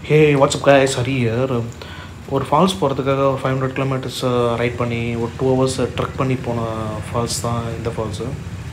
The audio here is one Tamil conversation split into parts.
hey what's up guys Hari here ஒரு ஃபால்ஸ் போகிறதுக்காக ஒரு ஃபைவ் ஹண்ட்ரட் கிலோமீட்டர்ஸ் ரைட் பண்ணி ஒரு டூ ஹவர்ஸ் ட்ரக் பண்ணி போன ஃபால்ஸ் தான் இந்த ஃபால்ஸு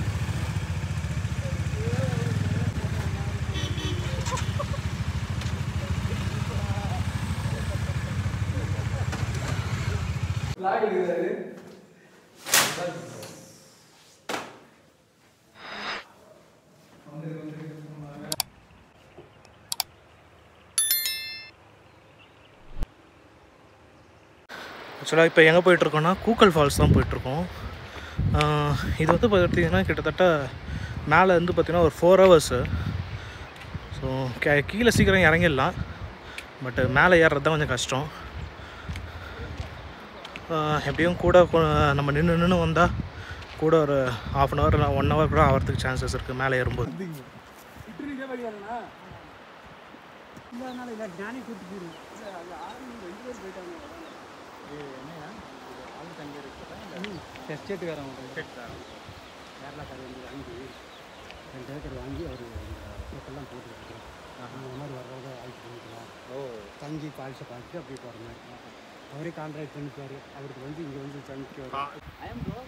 ஆக்சுவலாக இப்போ எங்கே போயிட்டுருக்கோன்னா கூக்கல் ஃபால்ஸ் தான் போயிட்டுருக்கோம் ஆஹ் இது வந்து பார்த்தீங்கன்னா கிட்டத்தட்ட மேலே வந்து பார்த்திங்கன்னா ஒரு ஃபோர் ஹவர்ஸு ஸோ கே கீழே சீக்கிரம் இறங்கிடலாம் பட்டு மேலே ஏறுறது தான் கொஞ்சம் கஷ்டம் ஆஹ் எப்படியும் கூட கொ- நம்ம நின்று நின்று வந்தால் கூட ஒரு ஹாஃப் அன் ஹவர் இல்லை ஒன் ஹவர் கூட ஆகிறதுக்கு சான்சஸ் இருக்குது மேலே ஏறும்போது ரெண்டு ஏக்கர் வாங்கி அவர் எல்லாம் போட்டு அந்த மாதிரி வர்றத ஆய்ச்சி பண்ணிக்கலாம் ஓ தங்கி பாலிசை பார்த்துட்டு அப்படியே போகிற மாதிரி அவரே கான்ட்ராக்ட் பண்ணிப்பாரு அவருக்கு வந்து இங்கே வந்து தங்கி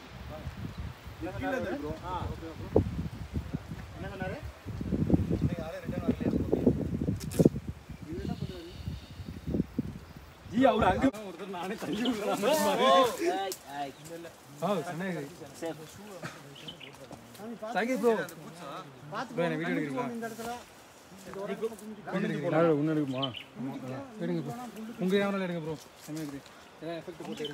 இந்த இடத்துல எடுக்குமா எடுங்க ப்ரோ உங்கள் யாரும் எடுங்க ப்ரோ செம்மையாக ஏதாவது எஃபெக்ட் போட்டு